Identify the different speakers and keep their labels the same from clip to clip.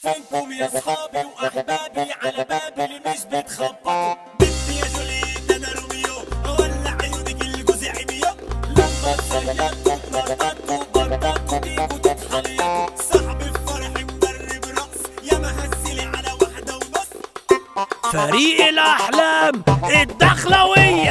Speaker 1: فينكم يا اصحابي واحبابي على بابي اللي مش بتخبطوا بنتي يا جوليت انا روميو اولع عيونك الجوز عميو لما تصيدتوا اتنططوا بربطوا بيكوا تتحليتوا صاحبي في فرحي مدرب رقص يا مهزلي على واحدة ونص
Speaker 2: فريق الأحلام الدخلوية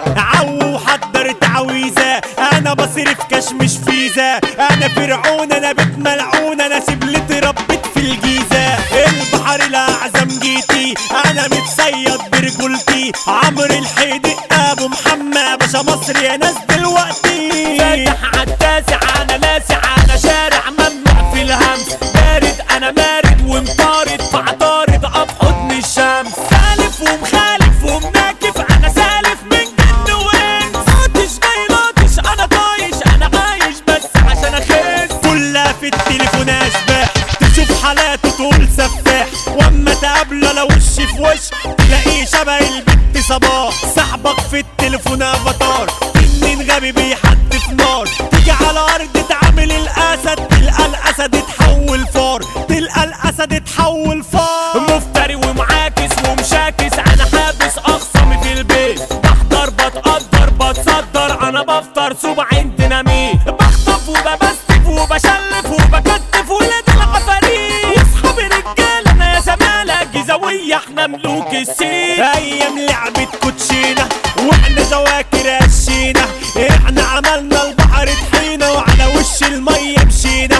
Speaker 1: عو حضر تعويذة انا بصرف كاش مش فيزا انا فرعون انا بيت ملعون انا سبلتي ربيت في الجيزة البحر الاعظم جيتي انا متصيد برجولتي عمرو الحيدق ابو محمد باشا مصر يا ناس دلوقتي
Speaker 2: فاتح عالتاسع أنا لاسع أنا شارع ممنوع في الهمس بارد أنا مارد ومطارد فعطارد أب حضن الشمس
Speaker 1: سالف ومخالف ومناكف انا سالف من جن وانس
Speaker 2: لطش جاي لطش أنا طايش أنا عايش بس عشان أخس
Speaker 1: كلها في التليفون اشباح تشوف حالاته تقول سفاح واما تقابله لو وش في وش تلاقيه شبه البت صباح صاحبك في التليفون افاتار تنين غبي بيحد في نار تيجي على ارض تعامل الاسد تلقى الاسد اتحول فار تلقى الاسد اتحول فار
Speaker 2: مفتري ومعاكس ومشاكس انا حابس اخصمي في البيت بحضر بتقدر بتصدر انا بفطر صبع ديناميت بخطف وببستف وبشلف وبكتف ولاد العفاريت واصحابي رجاله انا يا زمالة جيزاوية احنا ملوك السين
Speaker 1: ايام لعبة كوتشينة واحنا جواكر هشينا احنا عملنا البحر طحينة وعلى وش المية مشينا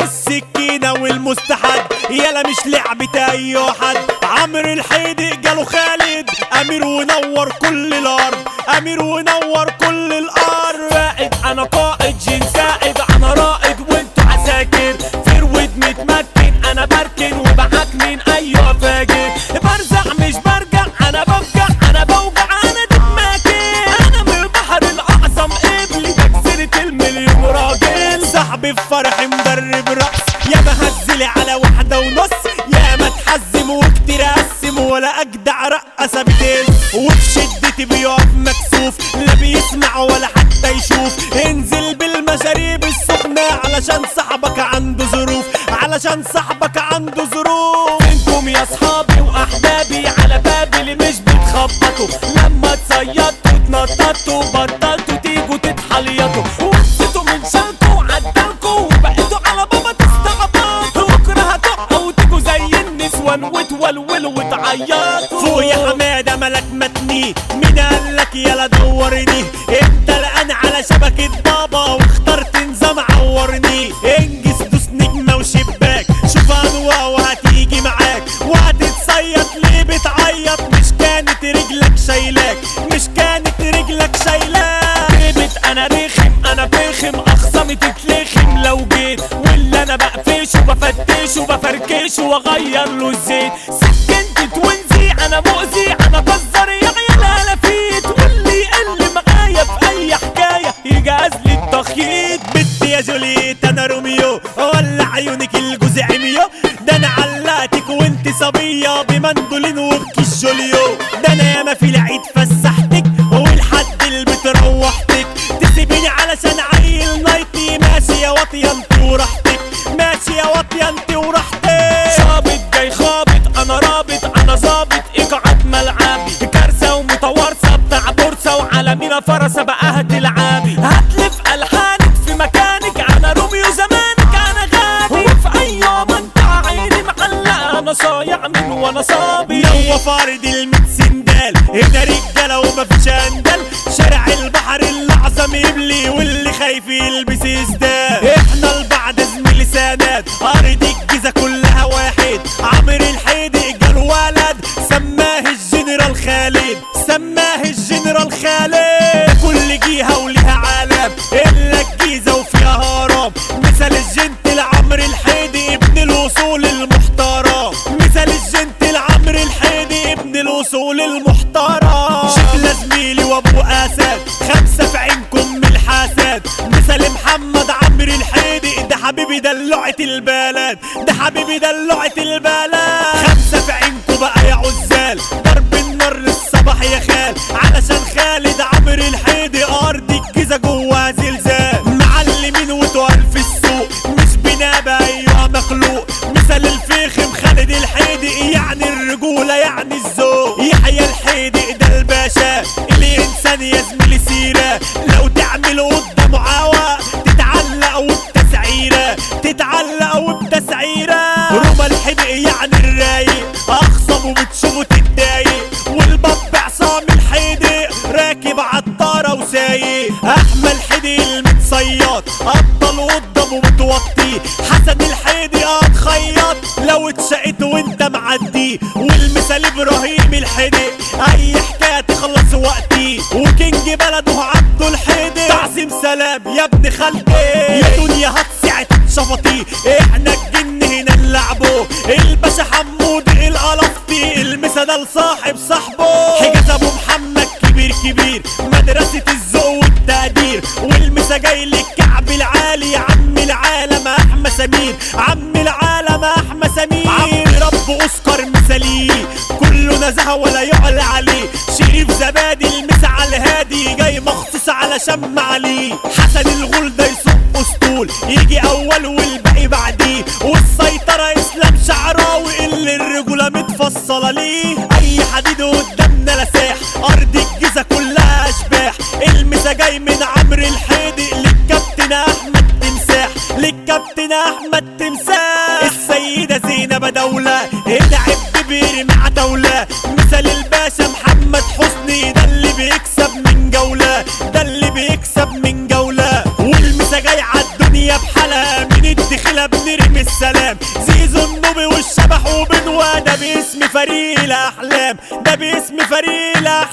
Speaker 1: السكينة والمستحد يلا مش لعبة اي حد عمرو الحيدق جاله خالد امير ونور كل الارض امير ونور كل الارض
Speaker 2: فائد انا قائد جين سائد انا رائد وانتوا عساكر فرود متمكن انا بركن وبعكنن ايوه فاجر برزع مش برجع انا بفجع انا بوجع انا دماكن انا من البحر الاعظم قبلي تكسرة المليون راجل
Speaker 1: صاحبي في فرحي مدرب رقص يا مهزلي على واحدة ونص يا ما تحزم وكتير اقسم ولا اجدع رقصة بتل وفي شدتي بيقف مكسوف لا بيسمع ولا حتى يشوف انزل بالمشاريب السخنة علشان صاحبك عنده ظروف علشان صاحبك عنده ظروف
Speaker 2: انتم يا اصحابي واحبابي على بابي اللي مش بتخبطوا لما تصيدتوا اتنططوا بطلتوا تيجوا تتحليطوا وقفتوا من شالكوا عدلكوا وبقيتوا على بابا تستعبطوا بكره هتقعوا وتيجوا زي النسوان وتولولوا وتعيطوا
Speaker 1: فوق يا حماده ملك متني مين قالك يلا دورني انت الان على شبكة بابا واخترت نظام عورني انجز دوس نجمة وشباك شوف انواع وهتيجي معاك وهتتصيط ليه بتعيط مش كانت رجلك شايلاك مش كانت رجلك شايلاك
Speaker 2: جيبت انا رخم انا بخم اخصامي تتلخم لو جيت واللي انا بقفشه بفتشه بفركشه واغير له الزيت سكنت توينزي انا مؤذي انا بزر يا عيال هلافيت واللي يقل معايا في اي حكايه يجهز لي التخييط
Speaker 1: بنت يا جوليت انا روميو ولع عيونك الجوز عميو ده انا علقتك وانت صبية بمندولين وبكيس جوليو ده انا ياما في العيد فسحتك والحد اللي بتروحتك تسيبيني علشان عيل نايتي ماشي يا واطية انت وراحتك ماشي يا واطية انت وراحتك
Speaker 2: صابت جاي خابط انا رابط انا ظابط اقعد ملعبي كارثه ومتوارثه بتاع بورصه وعلى مينا فرسه بقى هتلعبي هتلف الحانك في مكانك انا روميو زمانك انا غابي وفي اي يوم انت عيني معلقه انا صايع من وانا صابي
Speaker 1: هو فارد الميت سندال هنا رجاله ومفيش اندال شارع البحر الاعظم يبلي واللي خايف يلبس يزداد احنا لبعض زميلي سند ارض الجيزه كلها واحد عمرو الحيدق جال ولد سماه الجنرال خالد سماه الجنرال خالد كل جهه وليها عالم الا الجيزه وفيها هرم مثل الجنتل عمرو الحيدي ابن الوصول المحترم مثل الجنتل عمرو الحيدي ابن الوصول المحترم شكل زميلي وابو اسد خمسه في عينكم من الحسد مثل محمد عمرو الحيدي ده حبيبي دلوعة البلد ده حبيبي دلوعة البلد خمسه في عينكم بقى يا عزال ضرب النار الصباح يا خال علشان خالد عمرو الحيدي ارض الجيزه جواها زلزال معلمين وتقال في السوق مش بنابه ايوه مخلوق مثل الفيخ مخ تتعلق وبتسعيرة روما الحدق يعني الرايق اخصم وبتشوفه تتضايق والباب عصام الحدق راكب عطارة وسايق احمد الحدق المتصيط ابطل قدامه متوطي حسن الحدق اتخيط لو اتشقت وانت معدي والمثال ابراهيم الحدق اي حكايه تخلص وقتي وكينج بلده عبده الحدق تعظيم سلام يا ابن خالتي يا دنيا هتسع شفطي احنا الجن هنا نلعبه الباشا حمود القلفطي المسا ده لصاحب صاحبه حجاز ابو محمد كبير كبير مدرسة الذوق والتقدير والمسا جاي للكعب العالي عم العالم احمد سمير عم العالم احمد سمير عم رب اوسكار مثالي كله نزهه ولا يعلى عليه شريف زبادي المسا على الهادي جاي مخصوص على شم عليه حسن الغول ده يسوق اسطول يجي اول والباقي بعديه والسيطره اسلام شعراوي اللي الرجوله متفصله ليه اي حديد قدامنا لساح ارض الجيزه كلها اشباح المسا جاي من عمرو الحيدق للكابتن احمد تمساح للكابتن احمد تمساح السيده زينب دوله ادعب بيرمي عتاوله مثال الباشا محمد حسني ده اللي بيكسب من جوله ده اللي بيكسب من جوله والمسا جاي عالدنيا بحالها من الدخله بنرمي السلام زيزو النوبي والشبح وبنوا ده باسم فريق الاحلام ده باسم فريق الاحلام